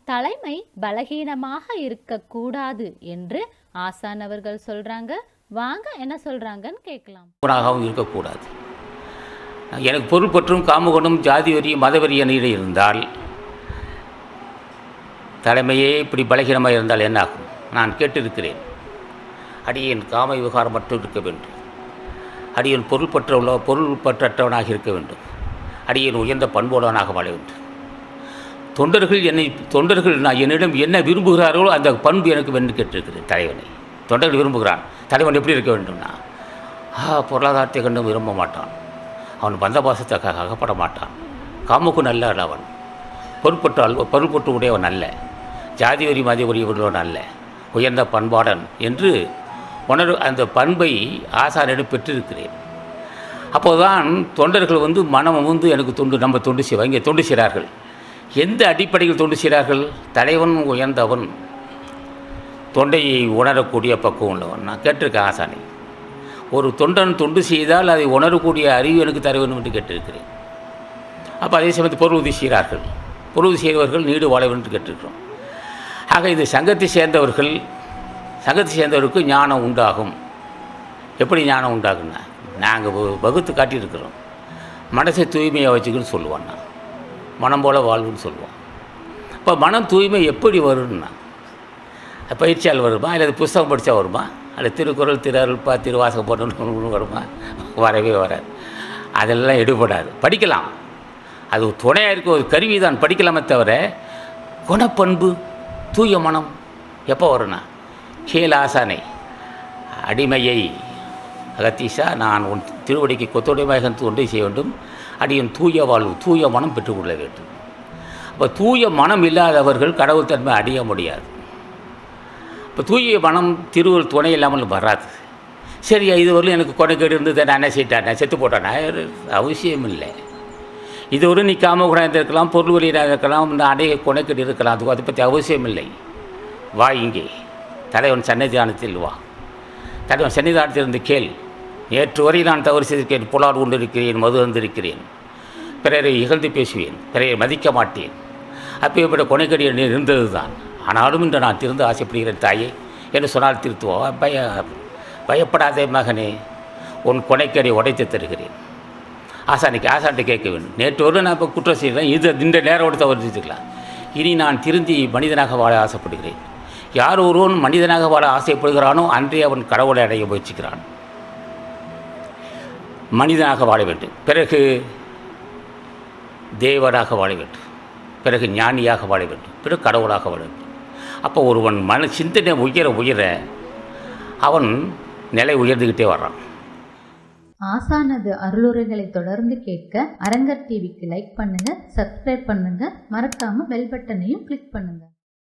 தலைமை பலகீனமாக இருக்கக்கூடாது என்று ஆசான் அவர்கள் சொல்றாங்க வாங்க என்ன சொல்றாங்கன்னு கேட்கலாம் குணாகவும் இருக்கக்கூடாது எனக்கு பொருள் பற்றும் காமகுணம் ஜாதி வரி மதவரி என இருந்தால் தலைமையே இப்படி பலகீனமாக இருந்தால் என்ன ஆகும் நான் கேட்டிருக்கிறேன் அடியேன் காம விவகாரம் மட்டும் இருக்க வேண்டும் அடியேன் பொருள் பற்ற உள்ள பொருள் பற்றற்றவனாக இருக்க வேண்டும் அடியேன் உயர்ந்த பண்புள்ளவனாக வாழ வேண்டும் தொண்டர்கள் என்னை தொண்டர்கள் நான் என்னிடம் என்ன விரும்புகிறார்களோ அந்த பண்பு எனக்கு வேண்டும் கேட்டிருக்கிறேன் தலைவனை தொண்டர்கள் விரும்புகிறான் தலைவன் எப்படி இருக்க வேண்டும்னா ஆ பொருளாதாரத்தை கண்டும் விரும்ப மாட்டான் அவன் பந்தபாசத்துக்காக அகப்பட மாட்டான் காமுக்கு நல்ல அவன் பொருட்பற்றால் பொருட்பற்று உடையவன் அல்ல ஜாதி வரி மதி வரி உள்ளவன் அல்ல உயர்ந்த பண்பாடன் என்று உணர்வு அந்த பண்பை ஆசாரிடம் பெற்றிருக்கிறேன் அப்போதுதான் தொண்டர்கள் வந்து மனம் வந்து எனக்கு தொண்டு நம்ம தொண்டு செய்வாங்க இங்கே தொண்டு செய்கிறார்கள் எந்த அடிப்படையில் தொண்டு செய்கிறார்கள் தலைவன் உயர்ந்தவன் தொண்டையை உணரக்கூடிய பக்குவம் உள்ளவன் நான் கேட்டிருக்கேன் ஆசானை ஒரு தொண்டன் தொண்டு செய்தால் அதை உணரக்கூடிய அறிவு எனக்கு தர வேண்டும் என்று கேட்டிருக்கிறேன் அப்போ அதே சமயத்தில் பொருள் உதவி செய்கிறார்கள் பொருள் உதவி செய்தவர்கள் நீடு வாழ வேண்டும் என்று கேட்டிருக்கிறோம் ஆக இது சங்கத்தை சேர்ந்தவர்கள் சங்கத்தை சேர்ந்தவருக்கு ஞானம் உண்டாகும் எப்படி ஞானம் உண்டாகுன்னா நாங்கள் வகுத்து காட்டியிருக்கிறோம் மனசை தூய்மையாக வச்சுக்கணும்னு சொல்லுவான் நான் மனம் போல வாழ்வுன்னு சொல்லுவான் இப்போ மனம் தூய்மை எப்படி வரும்னா பயிற்சியால் வருமா இல்லை புஸ்தகம் படித்தா வருமா அல்லது திருக்குறள் திருஅருள்பா திருவாசகம் போட்டு வருமா வரவே வராது அதெல்லாம் எடுபடாது படிக்கலாம் அது ஒரு துணையாக இருக்க ஒரு கருவி தான் படிக்கலாமே தவிர குணப்பண்பு தூய மனம் எப்போ வரும்னா கீழ் ஆசானை அடிமையை அகத்தீஷா நான் உன் திருவடிக்கு கொத்தொடைமையாக தொண்டை செய்ய வேண்டும் அடியின் தூய வாழ்வு தூய மனம் பெற்றுக்கொள்ள வேண்டும் அப்போ தூய மனம் இல்லாதவர்கள் கடவுள் தன்மை அடைய முடியாது இப்போ தூய மனம் திருவள் துணை இல்லாமல் வராது சரி இது வரலும் எனக்கு கொடைக்கேடு இருந்தது நான் என்ன செய்யிட்டேன் நான் செத்து போட்டேன் அவசியம் இல்லை இது ஒரு நீ காமகுணம் இருக்கலாம் பொருள் வழியாக இருக்கலாம் இந்த அடைய கொனைக்கேடு இருக்கலாம் அது அதை பற்றி அவசியம் இல்லை வா இங்கே தலைவன் சன்னிதானத்தில் வா தலைவன் சன்னிதானத்தில் இருந்து கேள் நேற்று வரை நான் தவறு செய்திருக்கேன் புலால் கொண்டிருக்கிறேன் மது வந்திருக்கிறேன் பிறரை இகழ்ந்து பேசுவேன் பிறரை மதிக்க மாட்டேன் அப்பேற்பட்ட கொனைக்கடி இருந்தது தான் ஆனாலும் இன்று நான் திருந்து ஆசைப்படுகிறேன் தாயே என்று சொன்னால் திருத்துவோம் பய பயப்படாதே மகனே உன் கொனைக்கடி உடைத்து தருகிறேன் ஆசானிக்கு ஆசான்ட்டு கேட்க வேண்டும் நேற்று ஒரு நான் இப்போ குற்றம் செய்கிறேன் இது இந்த நேரோடு தவறு செஞ்சுக்கலாம் இனி நான் திருந்தி மனிதனாக வாழ ஆசைப்படுகிறேன் யார் ஒருவன் மனிதனாக வாழ ஆசைப்படுகிறானோ அன்றே அவன் கடவுளை அடைய முயற்சிக்கிறான் மனிதனாக வாழ வேண்டும் பிறகு தேவனாக வாழ வேண்டும் பிறகு ஞானியாக வாழ வேண்டும் பிறகு கடவுளாக வாழ வேண்டும் அப்போ ஒருவன் மன சிந்தனை உயர உயர அவன் நிலை உயர்ந்துக்கிட்டே வர்றான் ஆசானது அருளுரைகளை தொடர்ந்து கேட்க அரங்கர் டிவிக்கு லைக் பண்ணுங்க சப்ஸ்கிரைப் பண்ணுங்க மறக்காம பெல் பட்டனையும் கிளிக் பண்ணுங்க